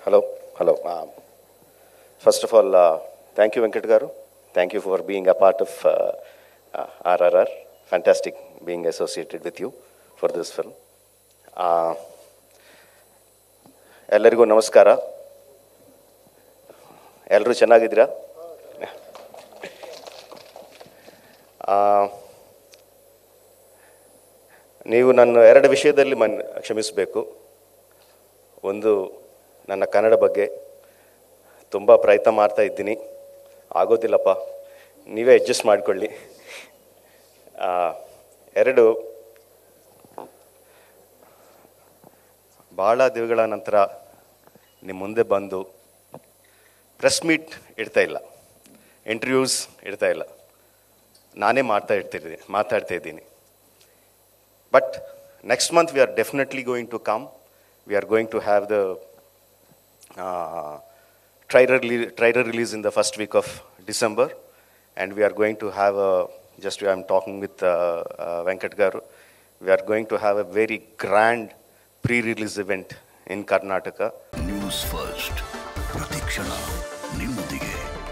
Hello hello first of all thank you Venkat garu thank you for being a part of RRR fantastic being associated with you for this film ಎಲ್ಲರಿಗೂ ನಮಸ್ಕಾರ ಎಲ್ಲರೂ ಚೆನ್ನಾಗಿದ್ದೀರಾ ಆ, ನೀವು ನನ್ನ ಎರಡು ವಿಷಯದಲ್ಲಿ ಮನ್ ಕ್ಷಮಿಸಬೇಕು ಒಂದು ನನ್ನ ಕನ್ನಡ ಬಗ್ಗೆ ತುಂಬ ಪ್ರಯತ್ನ ಮಾಡ್ತಾ ಇದ್ದೀನಿ ಆಗೋದಿಲ್ಲಪ್ಪ ನೀವೇ ಅಡ್ಜಸ್ಟ್ ಮಾಡಿಕೊಳ್ಳಿ ಆ, ಎರಡು ಭಾಳ ದಿನಗಳ ನಂತರ ನಿಮ್ಮ ಮುಂದೆ ಬಂದು ಪ್ರೆಸ್ ಮೀಟ್ ಇಡ್ತಾ ಇಲ್ಲ ಇಂಟರ್ವ್ಯೂಸ್ ಇಡ್ತಾ ಇಲ್ಲ ನಾನೇ ಮಾಡ್ತಾ ಇರ್ತಿದ್ದೀನಿ ಮಾತಾಡ್ತಾ ಇದ್ದೀನಿ but next month we are definitely going to come we are going to have the trailer, rele- trailer release in the first week of December, and we are going to have a, just I'm talking with uh, uh, Venkat Garu, we are going to have a very grand pre-release event in Karnataka. News first ಪ್ರತಿಕ್ಷಣ ನಿಮ್ಮೊಂದಿಗೆ